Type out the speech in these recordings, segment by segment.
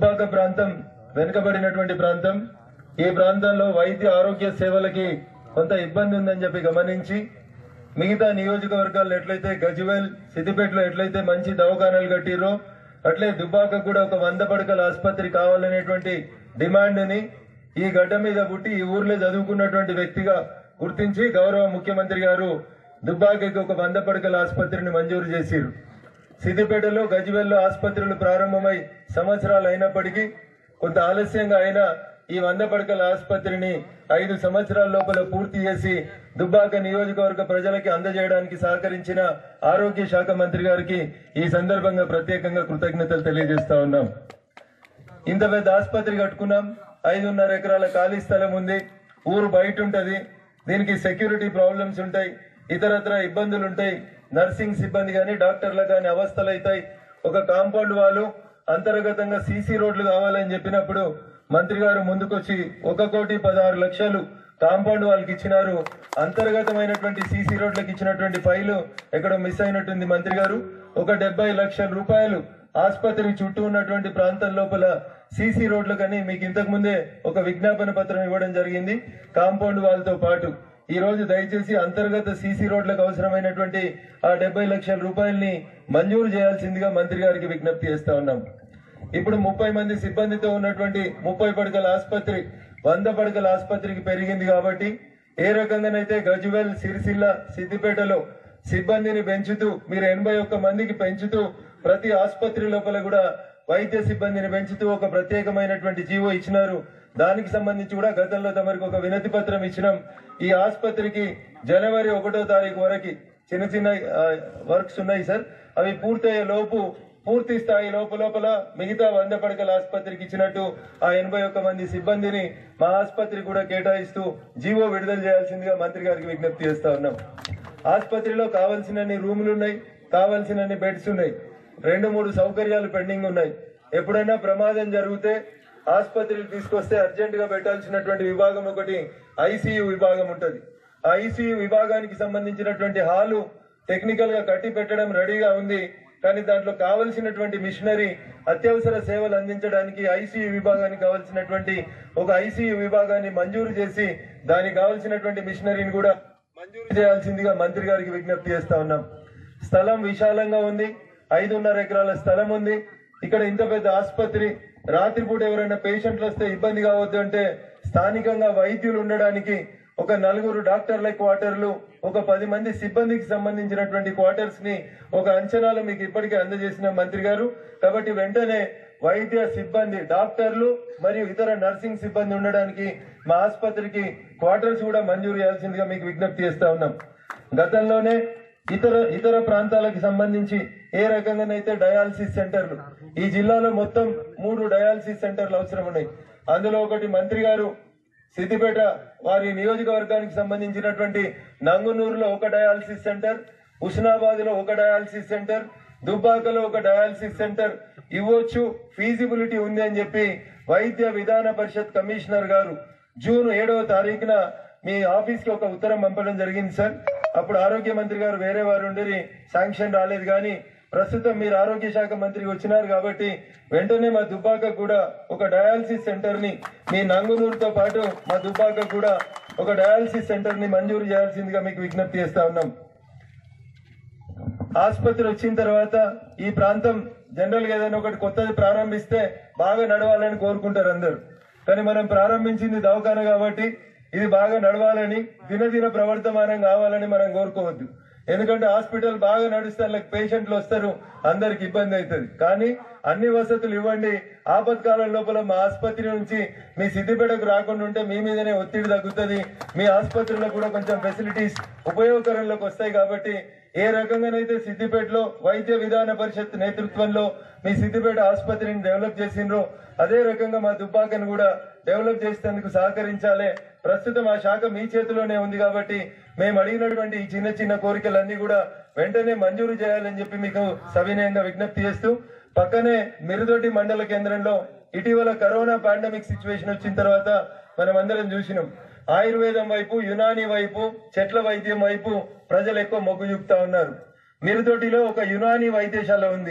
దుబ్బాక ప్రాంతం వెనుకబడినటువంటి ప్రాంతం ఈ ప్రాంతంలో వైద్య ఆరోగ్య సేవలకి కొంత ఇబ్బంది ఉందని చెప్పి గమనించి మిగతా నియోజకవర్గాల్లో ఎట్లయితే గజ్వేల్ సిద్దిపేటలో ఎట్లయితే మంచి దవాఖానాలు కట్టిరో అట్లే దుబ్బాక కూడా ఒక వంద పడకల ఆసుపత్రి కావాలనేటువంటి డిమాండ్ ని ఈ గడ్డ మీద పుట్టి ఈ ఊర్లో చదువుకున్నటువంటి వ్యక్తిగా గుర్తించి గౌరవ ముఖ్యమంత్రి గారు దుబ్బాకకి ఒక వంద పడకల ఆసుపత్రిని మంజూరు చేసిరు సిద్దిపేటలో గజ్వేల్లో ఆసుపత్రులు ప్రారంభమై సంవత్సరాలు అయినప్పటికీ కొంత ఆలస్యంగా అయినా ఈ వంద పడకల ఆసుపత్రిని ఐదు సంవత్సరాల లోపల పూర్తి చేసి దుబ్బాక నియోజకవర్గ ప్రజలకి అందజేయడానికి సహకరించిన ఆరోగ్య శాఖ మంత్రి గారికి ఈ సందర్భంగా ప్రత్యేకంగా కృతజ్ఞతలు తెలియజేస్తా ఉన్నాం ఇంత పెద్ద ఆసుపత్రి కట్టుకున్నాం ఐదున్నర ఎకరాల ఖాళీ స్థలం ఉంది ఊరు బయట ఉంటది దీనికి సెక్యూరిటీ ప్రాబ్లమ్స్ ఉంటాయి ఇతరత్ర ఇబ్బందులు ఉంటాయి నర్సింగ్ సిబ్బంది కానీ డాక్టర్లకు కానీ అవస్థలు అవుతాయి ఒక కాంపౌండ్ వాళ్ళు అంతర్గతంగా సీసీ రోడ్లు కావాలని చెప్పినప్పుడు మంత్రి గారు ముందుకొచ్చి ఒక కోటి పదహారు లక్షలు కాంపౌండ్ వాళ్ళకి ఇచ్చినారు అంతర్గతమైనటువంటి సీసీ రోడ్లకు ఇచ్చినటువంటి ఫైలు ఎక్కడో మిస్ అయినట్టుంది మంత్రి గారు ఒక డెబ్బై లక్షల రూపాయలు ఆసుపత్రి చుట్టూ ఉన్నటువంటి ప్రాంతం లోపల సీసీ రోడ్లకని మీకు ఇంతకు ముందే ఒక విజ్ఞాపన పత్రం ఇవ్వడం జరిగింది కాంపౌండ్ వాళ్ళతో పాటు ఈ రోజు దయచేసి అంతర్గత సీసీ రోడ్లకు అవసరమైనటువంటి ఆ డెబ్బై లక్షల రూపాయల్ని మంజూరు చేయాల్సిందిగా మంత్రి గారికి విజ్ఞప్తి చేస్తా ఉన్నాం ఇప్పుడు ముప్పై మంది సిబ్బందితో ఉన్నటువంటి ముప్పై పడకల ఆసుపత్రి వంద పడకల ఆసుపత్రికి పెరిగింది కాబట్టి ఏ రకంగానైతే గజ్వేల్ సిరిసిల్ల సిద్దిపేటలో సిబ్బందిని పెంచుతూ మీరు ఎనభై ఒక్క మందికి పెంచుతూ ప్రతి ఆసుపత్రి లోపల కూడా వైద్య సిబ్బందిని పెంచుతూ ఒక ప్రత్యేకమైనటువంటి జీవో ఇచ్చినారు దానికి సంబంధించి కూడా గతంలో తమరికి ఒక వినతి పత్రం ఇచ్చినాం ఈ ఆసుపత్రికి జనవరి ఒకటో తారీఖు వరకు చిన్న చిన్న వర్క్స్ ఉన్నాయి సార్ అవి పూర్తయ్యే లోపు పూర్తి స్థాయి లోపు లోపల మిగతా వంద పడకల ఆసుపత్రికి ఇచ్చినట్టు ఆ ఎనభై ఒక్క మంది సిబ్బందిని మా ఆసుపత్రికి కూడా కేటాయిస్తూ జీవో విడుదల చేయాల్సిందిగా మంత్రి గారికి విజ్ఞప్తి చేస్తా ఉన్నాం ఆసుపత్రిలో కావలసినన్ని రూములు ఉన్నాయి కావలసినన్ని బెడ్స్ ఉన్నాయి రెండు మూడు సౌకర్యాలు పెండింగ్ ఉన్నాయి ఎప్పుడైనా ప్రమాదం జరిగితే ఆసుపత్రికి తీసుకొస్తే అర్జెంట్ గా పెట్టాల్సినటువంటి విభాగం ఒకటి ఐసీయూ విభాగం ఉంటది ఆ ఐసీయూ విభాగానికి సంబంధించినటువంటి హాలు టెక్నికల్ గా కట్టి పెట్టడం రెడీగా ఉంది కానీ దాంట్లో కావలసినటువంటి మిషనరీ అత్యవసర సేవలు అందించడానికి ఐసీయూ విభాగానికి కావలసినటువంటి ఒక ఐసీయూ విభాగాన్ని మంజూరు చేసి దానికి కావలసినటువంటి మిషనరీని కూడా మంజూరు చేయాల్సిందిగా మంత్రి గారికి విజ్ఞప్తి చేస్తా ఉన్నాం స్థలం విశాలంగా ఉంది ఐదున్నర ఎకరాల స్థలం ఉంది ఇక్కడ ఇంత పెద్ద ఆసుపత్రి రాత్రిపూట ఎవరైనా పేషెంట్లు వస్తే ఇబ్బంది కావద్దు అంటే స్థానికంగా వైద్యులు ఉండడానికి ఒక నలుగురు డాక్టర్ల క్వార్టర్లు ఒక పది మంది సిబ్బందికి సంబంధించినటువంటి క్వార్టర్స్ ని ఒక అంచనాలు మీకు ఇప్పటికే అందజేసిన మంత్రి గారు కాబట్టి వెంటనే వైద్య సిబ్బంది డాక్టర్లు మరియు ఇతర నర్సింగ్ సిబ్బంది ఉండడానికి మా ఆసుపత్రికి క్వార్టర్స్ కూడా మంజూరు చేయాల్సిందిగా మీకు విజ్ఞప్తి చేస్తా ఉన్నాం గతంలోనే ఇతర ఇతర ప్రాంతాలకు సంబంధించి ఏ రకంగానైతే డయాలసిస్ సెంటర్లు ఈ జిల్లాలో మొత్తం మూడు డయాలసిస్ సెంటర్లు అవసరం ఉన్నాయి అందులో ఒకటి మంత్రి గారు సిద్దిపేట వారి నియోజకవర్గానికి సంబంధించినటువంటి నంగునూరులో ఒక డయాలసిస్ సెంటర్ ఉస్నాబాద్ లో ఒక డయాలసిస్ సెంటర్ దుబ్బాకలో ఒక డయాలసిస్ సెంటర్ ఇవ్వచ్చు ఫీజిబిలిటీ ఉంది అని చెప్పి వైద్య విధాన పరిషత్ కమిషనర్ గారు జూన్ ఏడవ తారీఖున మీ ఆఫీస్ కి ఒక ఉత్తరం పంపడం జరిగింది సార్ అప్పుడు ఆరోగ్య మంత్రి గారు వేరే వారు ఉండి శాంక్షన్ రాలేదు కానీ ప్రస్తుతం మీరు ఆరోగ్య శాఖ మంత్రికి వచ్చినారు కాబట్టి వెంటనే మా దుబ్బాక కూడా ఒక డయాలసిస్ సెంటర్ ని మీ నంగునూరుతో పాటు మా దుబ్బాక కూడా ఒక డయాలసిస్ సెంటర్ ని మంజూరు చేయాల్సిందిగా మీకు విజ్ఞప్తి చేస్తా ఉన్నాం ఆసుపత్రి వచ్చిన తర్వాత ఈ ప్రాంతం జనరల్ గా ఏదైనా ఒకటి కొత్తది ప్రారంభిస్తే బాగా నడవాలని కోరుకుంటారు అందరు కానీ మనం ప్రారంభించింది దవాఖాన కాబట్టి ఇది బాగా నడవాలని దినదిన ప్రవర్తమానం కావాలని మనం కోరుకోవద్దు ఎందుకంటే హాస్పిటల్ బాగా నడిస్తే అందులోకి పేషెంట్లు వస్తారు అందరికి ఇబ్బంది అవుతుంది కానీ అన్ని వసతులు ఇవ్వండి ఆపత్కాలం లోపల మా ఆసుపత్రి నుంచి మీ సిద్దిపేటకు రాకుండా ఉంటే మీ మీదనే ఒత్తిడి తగ్గుతుంది మీ ఆసుపత్రిలో కూడా కొంచెం ఫెసిలిటీస్ ఉపయోగకరంలోకి వస్తాయి కాబట్టి ఏ రకంగానైతే సిద్దిపేటలో వైద్య విధాన పరిషత్ నేతృత్వంలో మీ సిద్దిపేట ఆసుపత్రిని డెవలప్ చేసిండ్రో అదే రకంగా మా దుబ్బాకను కూడా డెవలప్ చేసేందుకు సహకరించాలి ప్రస్తుతం ఆ శాఖ మీ చేతిలోనే ఉంది కాబట్టి మేము అడిగినటువంటి ఈ చిన్న చిన్న కోరికలన్నీ కూడా వెంటనే మంజూరు చేయాలని చెప్పి మీకు సవినయంగా విజ్ఞప్తి చేస్తూ పక్కనే మిరుదొడ్డి మండల కేంద్రంలో ఇటీవల కరోనా పాండమిక్ సిచ్యువేషన్ వచ్చిన తర్వాత మనం అందరం చూసినాం ఆయుర్వేదం వైపు యునాని వైపు చెట్ల వైద్యం వైపు ప్రజలు ఎక్కువ మొగ్గు చూపుతా ఉన్నారు మిరుదొడ్డిలో ఒక యునాని వైద్యశాల ఉంది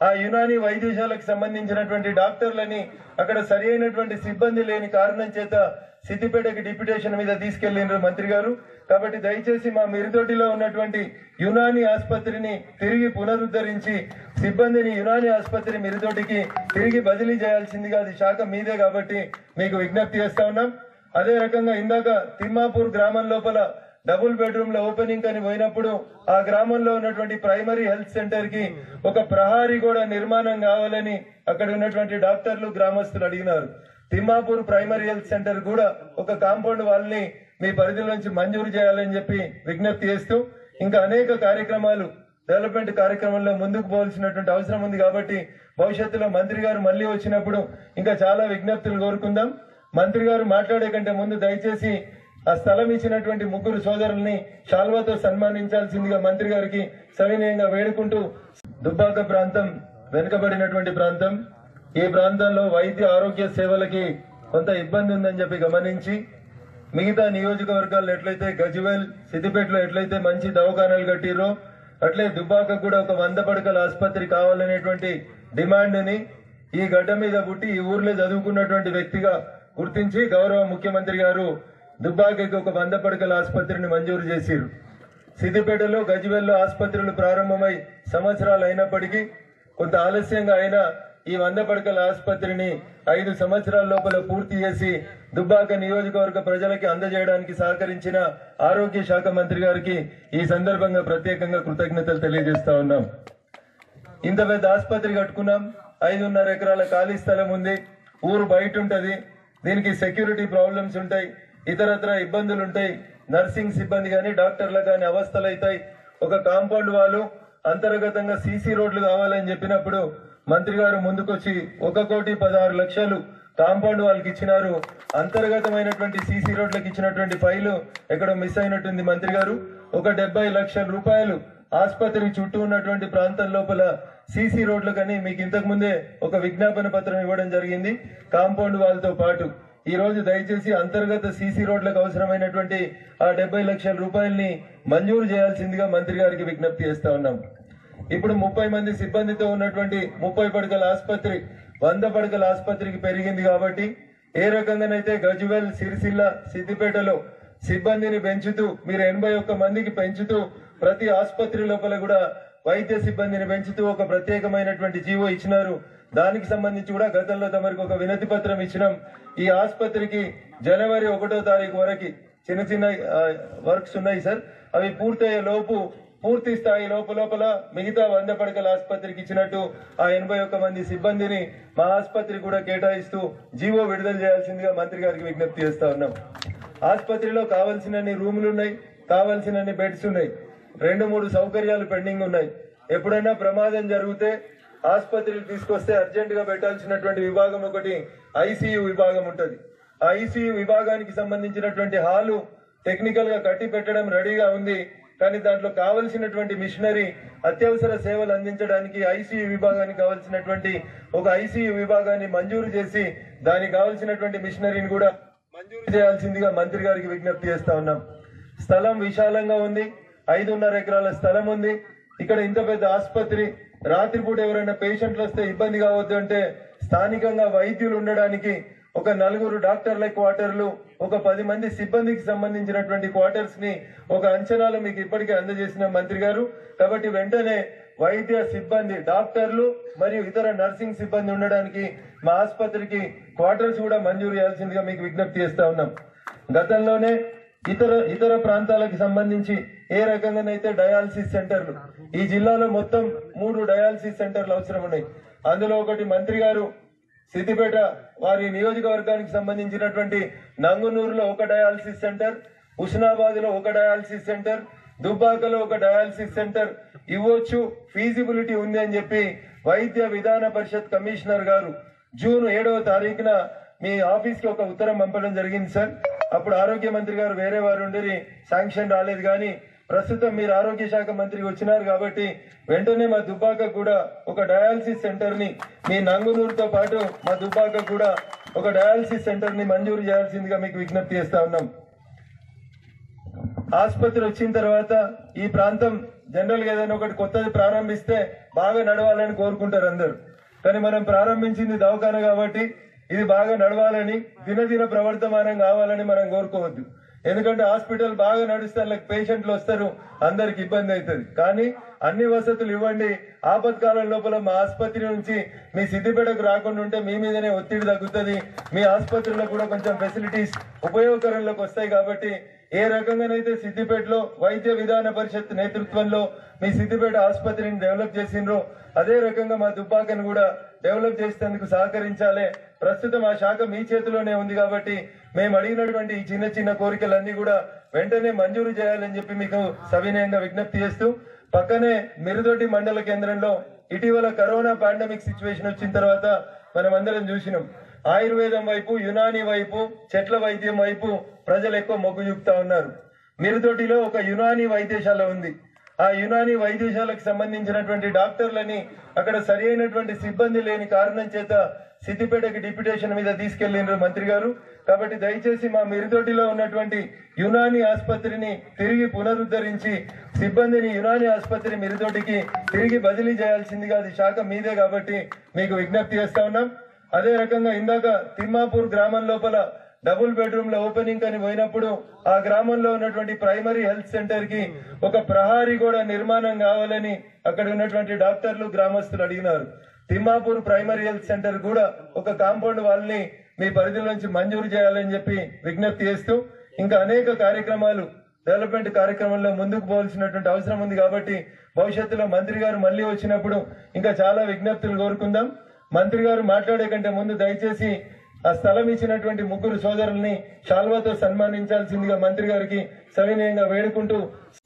ఆ యునాని వైద్యశాలకు సంబంధించినటువంటి డాక్టర్లని అక్కడ సరి అయినటువంటి సిబ్బంది లేని కారణం చేత సిద్దిపేటకి డిప్యుటేషన్ మీద తీసుకెళ్లిండ్రు మంత్రి గారు కాబట్టి దయచేసి మా మిరుదొడ్డిలో ఉన్నటువంటి యునాని ఆసుపత్రిని తిరిగి పునరుద్ధరించి సిబ్బందిని యునాని ఆసుపత్రి మిరుదొడ్డికి తిరిగి బదిలీ చేయాల్సిందిగా అది శాఖ మీదే కాబట్టి మీకు విజ్ఞప్తి చేస్తా ఉన్నాం అదే రకంగా ఇందాక తిమ్మాపూర్ గ్రామం లోపల డబుల్ బెడ్రూమ్ లో ఓపెనింగ్ అని పోయినప్పుడు ఆ గ్రామంలో ఉన్నటువంటి ప్రైమరీ హెల్త్ సెంటర్ కి ఒక ప్రహారీ కూడా నిర్మాణం కావాలని అక్కడ ఉన్నటువంటి డాక్టర్లు గ్రామస్తులు అడిగినారు తిమ్మాపూర్ ప్రైమరీ హెల్త్ సెంటర్ కూడా ఒక కాంపౌండ్ వాళ్ళని మీ పరిధిలో నుంచి మంజూరు చేయాలని చెప్పి విజ్ఞప్తి చేస్తూ ఇంకా అనేక కార్యక్రమాలు డెవలప్మెంట్ కార్యక్రమంలో ముందుకు పోవాల్సినటువంటి అవసరం ఉంది కాబట్టి భవిష్యత్తులో మంత్రి గారు మళ్ళీ వచ్చినప్పుడు ఇంకా చాలా విజ్ఞప్తులు కోరుకుందాం మంత్రి గారు మాట్లాడే కంటే ముందు దయచేసి ఆ స్థలం ఇచ్చినటువంటి ముగ్గురు సోదరుల్ని శాల్వాతో సన్మానించాల్సిందిగా మంత్రి గారికి సవినయంగా వేడుకుంటూ దుబ్బాక ప్రాంతం వెనుకబడినటువంటి ప్రాంతం ఈ ప్రాంతంలో వైద్య ఆరోగ్య సేవలకి కొంత ఇబ్బంది ఉందని చెప్పి గమనించి మిగతా నియోజకవర్గాల్లో ఎట్లయితే గజ్వేల్ సిద్దిపేటలో ఎట్లయితే మంచి దవాఖానాలు కట్టిరో అట్లే దుబ్బాక కూడా ఒక వంద పడకల ఆసుపత్రి కావాలనేటువంటి డిమాండ్ ని ఈ గడ్డ మీద పుట్టి ఈ ఊర్లో చదువుకున్నటువంటి వ్యక్తిగా గుర్తించి గౌరవ ముఖ్యమంత్రి గారు దుబ్బాకకి ఒక వంద పడకల ఆసుపత్రిని మంజూరు చేసిరు సిద్దిపేటలో గజ్వేల్లో ఆసుపత్రులు ప్రారంభమై సంవత్సరాలు అయినప్పటికీ కొంత ఆలస్యంగా అయినా ఈ వంద పడకల ఆసుపత్రిని ఐదు సంవత్సరాల లోపల పూర్తి చేసి దుబ్బాక నియోజకవర్గ ప్రజలకి అందజేయడానికి సహకరించిన ఆరోగ్య శాఖ మంత్రి గారికి ఈ సందర్భంగా ప్రత్యేకంగా కృతజ్ఞతలు తెలియజేస్తా ఉన్నాం ఇంత పెద్ద ఆసుపత్రి కట్టుకున్నాం ఐదున్నర ఎకరాల ఖాళీ స్థలం ఉంది ఊరు బయట ఉంటది దీనికి సెక్యూరిటీ ప్రాబ్లమ్స్ ఉంటాయి ఇతరత్ర ఇబ్బందులు ఉంటాయి నర్సింగ్ సిబ్బంది కానీ డాక్టర్లకు కానీ అవస్థలు అవుతాయి ఒక కాంపౌండ్ వాళ్ళు అంతర్గతంగా సీసీ రోడ్లు కావాలని చెప్పినప్పుడు మంత్రి గారు ముందుకొచ్చి ఒక కోటి పదహారు లక్షలు కాంపౌండ్ వాళ్ళకి ఇచ్చినారు అంతర్గతమైనటువంటి సీసీ రోడ్లకు ఇచ్చినటువంటి ఫైలు ఎక్కడో మిస్ అయినట్టుంది మంత్రి గారు ఒక డెబ్బై లక్షల రూపాయలు ఆసుపత్రి చుట్టూ ఉన్నటువంటి ప్రాంతం లోపల సీసీ రోడ్లకని మీకు ఇంతకు ముందే ఒక విజ్ఞాపన పత్రం ఇవ్వడం జరిగింది కాంపౌండ్ వాళ్ళతో పాటు ఈ రోజు దయచేసి అంతర్గత సీసీ రోడ్లకు అవసరమైనటువంటి ఆ డెబ్బై లక్షల రూపాయల్ని మంజూరు చేయాల్సిందిగా మంత్రి గారికి విజ్ఞప్తి చేస్తా ఉన్నాం ఇప్పుడు ముప్పై మంది సిబ్బందితో ఉన్నటువంటి ముప్పై పడకల ఆసుపత్రి వంద పడకల ఆసుపత్రికి పెరిగింది కాబట్టి ఏ రకంగానైతే గజ్వేల్ సిరిసిల్ల సిద్దిపేటలో సిబ్బందిని పెంచుతూ మీరు ఎనభై ఒక్క మందికి పెంచుతూ ప్రతి ఆసుపత్రి లోపల కూడా వైద్య సిబ్బందిని పెంచుతూ ఒక ప్రత్యేకమైనటువంటి జీవో ఇచ్చినారు దానికి సంబంధించి కూడా గతంలో తమరికి ఒక వినతి పత్రం ఇచ్చినాం ఈ ఆసుపత్రికి జనవరి ఒకటో తారీఖు వరకు చిన్న చిన్న వర్క్స్ ఉన్నాయి సార్ అవి పూర్తయ్యే లోపు పూర్తి స్థాయి లోపల లోపల మిగతా వంద పడకల ఆసుపత్రికి ఇచ్చినట్టు ఆ ఎనభై ఒక్క మంది సిబ్బందిని మా ఆసుపత్రి కూడా కేటాయిస్తూ జీవో విడుదల చేయాల్సిందిగా మంత్రి గారికి విజ్ఞప్తి చేస్తా ఉన్నాం ఆసుపత్రిలో కావలసినన్ని రూములు ఉన్నాయి కావలసినన్ని బెడ్స్ ఉన్నాయి రెండు మూడు సౌకర్యాలు పెండింగ్ ఉన్నాయి ఎప్పుడైనా ప్రమాదం జరిగితే ఆసుపత్రికి తీసుకొస్తే అర్జెంట్ గా పెట్టాల్సినటువంటి విభాగం ఒకటి ఐసీయూ విభాగం ఉంటది ఆ ఐసీయూ విభాగానికి సంబంధించినటువంటి హాలు టెక్నికల్ గా కట్టి పెట్టడం రెడీగా ఉంది కానీ దాంట్లో కావలసినటువంటి మిషనరీ అత్యవసర సేవలు అందించడానికి ఐసీయూ విభాగానికి కావలసినటువంటి ఒక ఐసీయూ విభాగాన్ని మంజూరు చేసి దానికి కావలసినటువంటి మిషనరీని కూడా మంజూరు చేయాల్సిందిగా మంత్రి గారికి విజ్ఞప్తి చేస్తా ఉన్నాం స్థలం విశాలంగా ఉంది ఐదున్నర ఎకరాల స్థలం ఉంది ఇక్కడ ఇంత పెద్ద ఆసుపత్రి రాత్రిపూట ఎవరైనా పేషెంట్లు వస్తే ఇబ్బంది కావద్దు అంటే స్థానికంగా వైద్యులు ఉండడానికి ఒక నలుగురు డాక్టర్ల క్వార్టర్లు ఒక పది మంది సిబ్బందికి సంబంధించినటువంటి క్వార్టర్స్ ని ఒక అంచనాలు మీకు ఇప్పటికే అందజేసిన మంత్రి గారు కాబట్టి వెంటనే వైద్య సిబ్బంది డాక్టర్లు మరియు ఇతర నర్సింగ్ సిబ్బంది ఉండడానికి మా ఆసుపత్రికి క్వార్టర్స్ కూడా మంజూరు చేయాల్సిందిగా మీకు విజ్ఞప్తి చేస్తా ఉన్నాం గతంలోనే ఇతర ఇతర ప్రాంతాలకు సంబంధించి ఏ రకంగానైతే డయాలసిస్ సెంటర్లు ఈ జిల్లాలో మొత్తం మూడు డయాలసిస్ సెంటర్లు అవసరం ఉన్నాయి అందులో ఒకటి మంత్రి గారు సిద్దిపేట వారి నియోజకవర్గానికి సంబంధించినటువంటి నంగునూరులో ఒక డయాలసిస్ సెంటర్ హుస్నాబాద్ లో ఒక డయాలసిస్ సెంటర్ దుబ్బాకలో ఒక డయాలసిస్ సెంటర్ ఇవ్వచ్చు ఫీజిబిలిటీ ఉంది అని చెప్పి వైద్య విధాన పరిషత్ కమిషనర్ గారు జూన్ ఏడవ తారీఖున మీ ఆఫీస్ కి ఒక ఉత్తరం పంపడం జరిగింది సార్ అప్పుడు ఆరోగ్య మంత్రి గారు వేరే వారు ఉండేది శాంక్షన్ రాలేదు కానీ ప్రస్తుతం మీరు ఆరోగ్య శాఖ మంత్రి వచ్చినారు కాబట్టి వెంటనే మా దుబ్బాక కూడా ఒక డయాలసిస్ సెంటర్ ని మీ నంగునూరుతో పాటు మా దుబ్బాక కూడా ఒక డయాలసిస్ సెంటర్ ని మంజూరు చేయాల్సిందిగా మీకు విజ్ఞప్తి చేస్తా ఉన్నాం ఆసుపత్రి వచ్చిన తర్వాత ఈ ప్రాంతం జనరల్ గా ఏదైనా ఒకటి కొత్తది ప్రారంభిస్తే బాగా నడవాలని కోరుకుంటారు అందరు కానీ మనం ప్రారంభించింది దవాఖాన కాబట్టి ఇది బాగా నడవాలని దినదిన ప్రవర్తమానం కావాలని మనం కోరుకోవద్దు ఎందుకంటే హాస్పిటల్ బాగా నడిస్తే అందులోకి పేషెంట్లు వస్తారు అందరికి ఇబ్బంది అవుతుంది కానీ అన్ని వసతులు ఇవ్వండి ఆపత్కాలం లోపల మా ఆసుపత్రి నుంచి మీ సిద్దిపేటకు రాకుండా ఉంటే మీ మీదనే ఒత్తిడి తగ్గుతుంది మీ ఆసుపత్రిలో కూడా కొంచెం ఫెసిలిటీస్ ఉపయోగకరంలోకి వస్తాయి కాబట్టి ఏ రకంగానైతే సిద్దిపేటలో వైద్య విధాన పరిషత్ నేతృత్వంలో మీ సిద్దిపేట ఆసుపత్రిని డెవలప్ చేసిండ్రో అదే రకంగా మా దుబ్బాకను కూడా డెవలప్ చేసేందుకు సహకరించాలి ప్రస్తుతం ఆ శాఖ మీ చేతిలోనే ఉంది కాబట్టి మేము అడిగినటువంటి ఈ చిన్న చిన్న కోరికలన్నీ కూడా వెంటనే మంజూరు చేయాలని చెప్పి మీకు సవినయంగా విజ్ఞప్తి చేస్తూ పక్కనే మిరుదొడ్డి మండల కేంద్రంలో ఇటీవల కరోనా పాండమిక్ సిచ్యువేషన్ వచ్చిన తర్వాత మనం అందరం చూసినాం ఆయుర్వేదం వైపు యునాని వైపు చెట్ల వైద్యం వైపు ప్రజలు ఎక్కువ మొగ్గు చూపుతా ఉన్నారు మిరుదొడ్డిలో ఒక యునాని వైద్యశాల ఉంది ఆ యునాని వైద్యశాలకు సంబంధించినటువంటి డాక్టర్లని అక్కడ సరి అయినటువంటి సిబ్బంది లేని కారణం చేత సిద్దిపేటకి డిప్యుటేషన్ మీద తీసుకెళ్లిండ్రు మంత్రి గారు కాబట్టి దయచేసి మా మిరుదొడ్డిలో ఉన్నటువంటి యునాని ఆసుపత్రిని తిరిగి పునరుద్ధరించి సిబ్బందిని యునాని ఆసుపత్రి మిరుదొడ్డికి తిరిగి బదిలీ చేయాల్సిందిగా అది శాఖ మీదే కాబట్టి మీకు విజ్ఞప్తి చేస్తా ఉన్నాం అదే రకంగా ఇందాక తిమ్మాపూర్ గ్రామం లోపల డబుల్ బెడ్రూమ్ లో ఓపెనింగ్ అని పోయినప్పుడు ఆ గ్రామంలో ఉన్నటువంటి ప్రైమరీ హెల్త్ సెంటర్ కి ఒక ప్రహారీ కూడా నిర్మాణం కావాలని అక్కడ ఉన్నటువంటి డాక్టర్లు గ్రామస్తులు అడిగినారు తిమ్మాపూర్ ప్రైమరీ హెల్త్ సెంటర్ కూడా ఒక కాంపౌండ్ వాళ్ళని మీ పరిధిలోంచి మంజూరు చేయాలని చెప్పి విజ్ఞప్తి చేస్తూ ఇంకా అనేక కార్యక్రమాలు డెవలప్మెంట్ కార్యక్రమంలో ముందుకు పోవాల్సినటువంటి అవసరం ఉంది కాబట్టి భవిష్యత్తులో మంత్రి గారు మళ్ళీ వచ్చినప్పుడు ఇంకా చాలా విజ్ఞప్తులు కోరుకుందాం మంత్రి గారు మాట్లాడే కంటే ముందు దయచేసి ఆ స్థలం ఇచ్చినటువంటి ముగ్గురు సోదరుల్ని శాల్వాతో సన్మానించాల్సిందిగా మంత్రి గారికి సవినయంగా వేడుకుంటూ